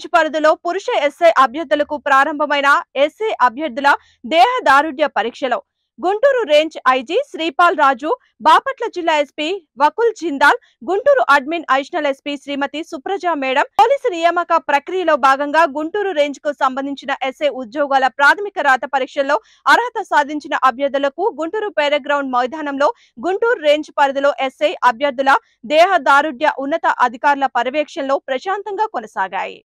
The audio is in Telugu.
పరిధిలో పురుష ఎస్ఐ అభ్యర్థులకు ప్రారంభమైన ఎస్ఐ అభ్యర్థుల దేహ దారుఢ్య పరీక్షలో గుంటూరు రేంజ్ ఐజీ శ్రీపాల్ రాజు బాపట్ల జిల్లా SP Vakul Jindal Guntur admin additional SP Srimathi Supraja madam పోలీసు నియామక ప్రక్రియలో భాగంగా గుంటూరు రేంజ్ కు సంబంధించిన ఎస్ఐ ఉద్యోగాల ప్రాథమిక రాత పరీక్షల్లో అర్హత సాధించిన అభ్యర్థులకు గుంటూరు పేరగ్రౌండ్ మైదానంలో గుంటూరు రేంజ్ పరిధిలో ఎస్ఐ అభ్యర్థుల దేహ దారుఢ్య ఉన్నత అధికారుల పర్యవేక్షణలో ప్రశాంతంగా కొనసాగాయి